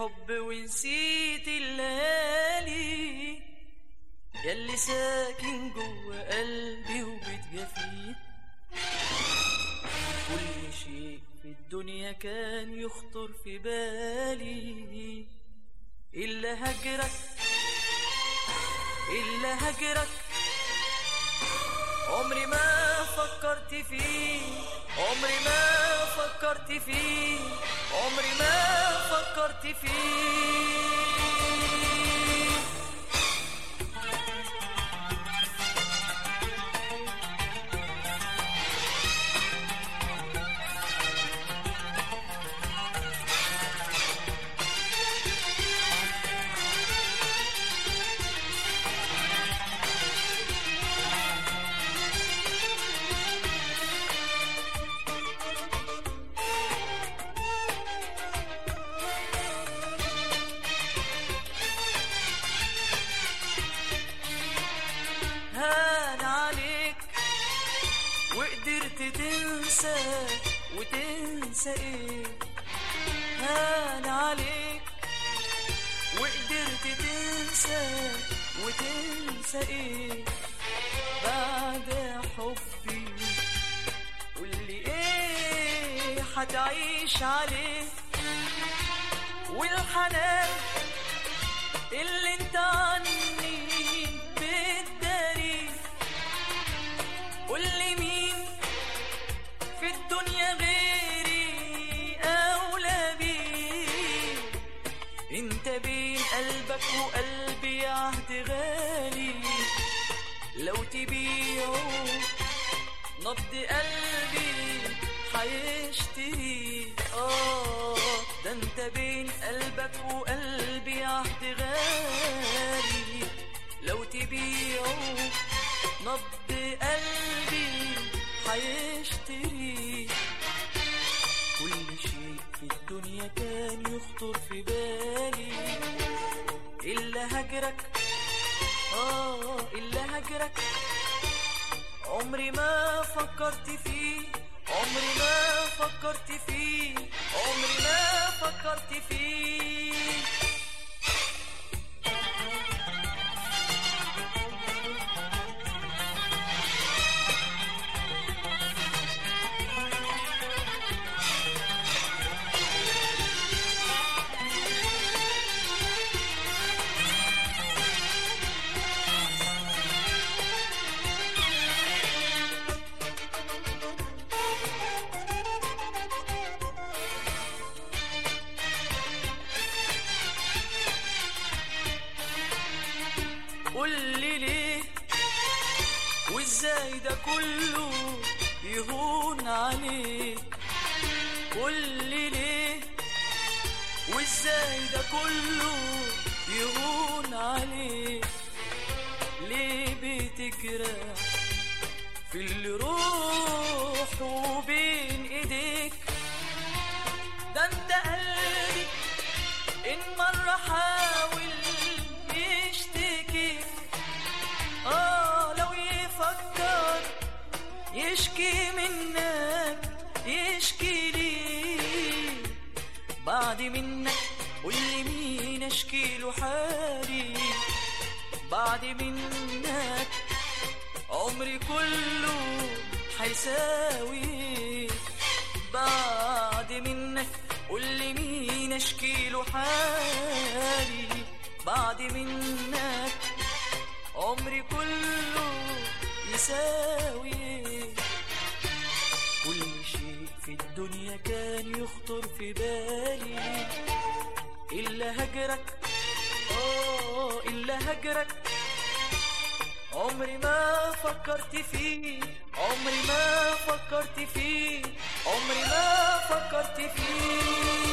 الحب ونسيت الليالي ياللي ساكن جوا قلبي وبتجافيه كل شيء في الدنيا كان يخطر في بالي إلا هجرك إلا هجرك عمري ما فكرت فيه عمري ما فكرت فيه عمري ما فكرت فيه هان عليك وقدرت تنسى وتنسى ايه هان عليك وقدرت تنسى وتنسى ايه بعد حبي واللي ايه هتعيش عليه والحنان اللي انت عني بتداري قولي مين في الدنيا غيري اولى بيه انت بين قلبك وقلبي عهد غالي لو تبيعه نبض قلبي حيشتري اه ده انت بين قلبك وقلبي عهد غالي لو تبيعه نبض قلبي حيشتري كل شيء في الدنيا كان يخطر في بالي إلا هجرك آه إلا هجرك عمري ما فكرت فيه عمري ما فكرت فيه عمري ما فكرت فيه قولي ليه وازاي ده كله يهون عليك قولي ليه وازاي ده كله يهون عليك ليه بتجرح في اللي روحه بين ايديك ده انت قلبي ان مرة حاول يشتكي اه لو يفكر يشكي منك يشكي لي بعد منك قولي مين اشكي له حالي بعد منك عمري كله حيساوي بعد منك قولي مين اشكي له حالي بعد منك عمري كله يساوي كل شيء في الدنيا كان يخطر في بالي إلا هجرك آه إلا هجرك عمري ما فكرت فيه عمري ما فكرت فيه عمري ما فكرت فيه